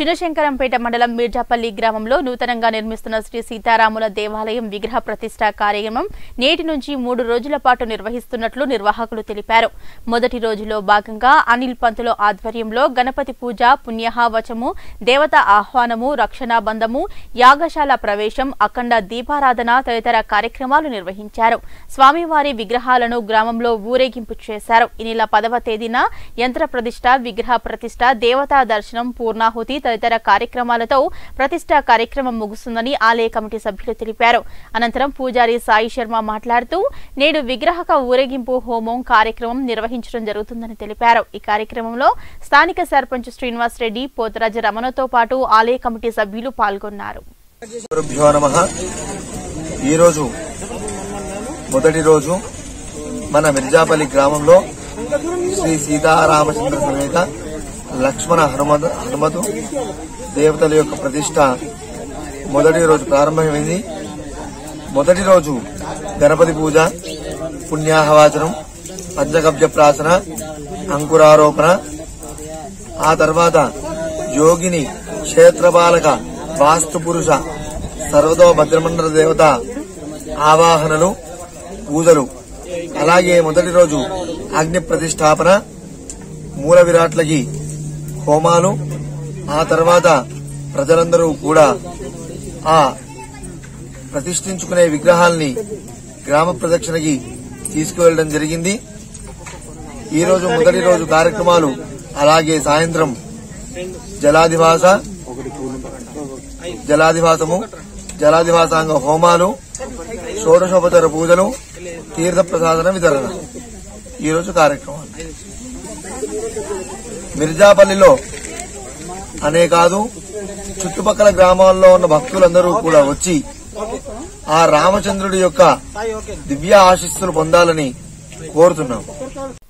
చిన్నశంకరంపేట మండలం మీర్జాపల్లి గ్రామంలో నూతనంగా నిర్మిస్తున్న శ్రీ సీతారాముల దేవాలయం విగ్రహ ప్రతిష్ఠా కార్యక్రమం నేటి నుంచి మూడు రోజుల పాటు నిర్వహిస్తున్నట్లు నిర్వాహకులు తెలిపారు మొదటి రోజులో భాగంగా అనిల్ పంతుల ఆధ్వర్యంలో గణపతి పూజ పుణ్యహావచము దేవత ఆహ్వానము రక్షణాబంధము యాగశాల ప్రవేశం అఖండ దీపారాధన తదితర కార్యక్రమాలు నిర్వహించారు స్వామివారి విగ్రహాలను గ్రామంలో ఊరేగింపు చేశారు ఈ నెల పదవ తేదీన యంత్ర ప్రతిష్ఠ విగ్రహ ప్రతిష్ఠ దేవతా దర్శనం పూర్ణాహుతి తదితర కార్యక్రమాలతో ప్రతిష్ఠా కార్యక్రమం ముగుస్తుందని ఆలయ కమిటీ సభ్యులు తెలిపారు అనంతరం పూజారి సాయి శర్మ మాట్లాడుతూ నేడు విగ్రహక ఊరేగింపు హోమం కార్యక్రమం నిర్వహించడం జరుగుతుందని తెలిపారు ఈ కార్యక్రమంలో స్థానిక సర్పంచ్ శ్రీనివాస్ రెడ్డి పోతరాజు రమణతో పాటు ఆలయ కమిటీ సభ్యులు పాల్గొన్నారు గురుభ్యో నమ ఈరోజు మొదటి రోజు మన మిర్జాపల్లి గ్రామంలో శ్రీ సీతారామచంద్ర సమేత లక్ష్మణ హనుమత హనుమతు దేవతల యొక్క ప్రతిష్ట మొదటి రోజు ప్రారంభమైంది మొదటి రోజు గణపతి పూజ పుణ్యాహవాచనం పంచగభ్య ప్రాసన అంకురారోపణ ఆ తర్వాత యోగిని క్షేత్రపాలక వాస్తు పురుష సర్వతో భద్రమండల దేవత ఆవాహనలు పూజలు అలాగే మొదటి రోజు అగ్ని ప్రతిష్టాపన మూల విరాట్లకి హోమాలు ఆ తర్వాత ప్రజలందరూ కూడా ఆ ప్రతిష్ఠించుకునే విగ్రహాల్ని గ్రామ ప్రదక్షిణకి తీసుకువెళ్ళడం జరిగింది ఈ రోజు మొదటి రోజు కార్యక్రమాలు అలాగే సాయంత్రం జలాదివాస జలాదివాసము జలాదివాసాంగ హోమాలు షోడశోపచార పూజలు తీర్థ ప్రసాదన వితరణ ఈ రోజు కార్యక్రమాలు మిర్జాపల్లిలో అనే కాదు చుట్టుపక్కల గ్రామాల్లో ఉన్న భక్తులందరూ కూడా వచ్చి ఆ రామచంద్రుడి యొక్క దివ్య ఆశీస్సులు పొందాలని కోరుతున్నాం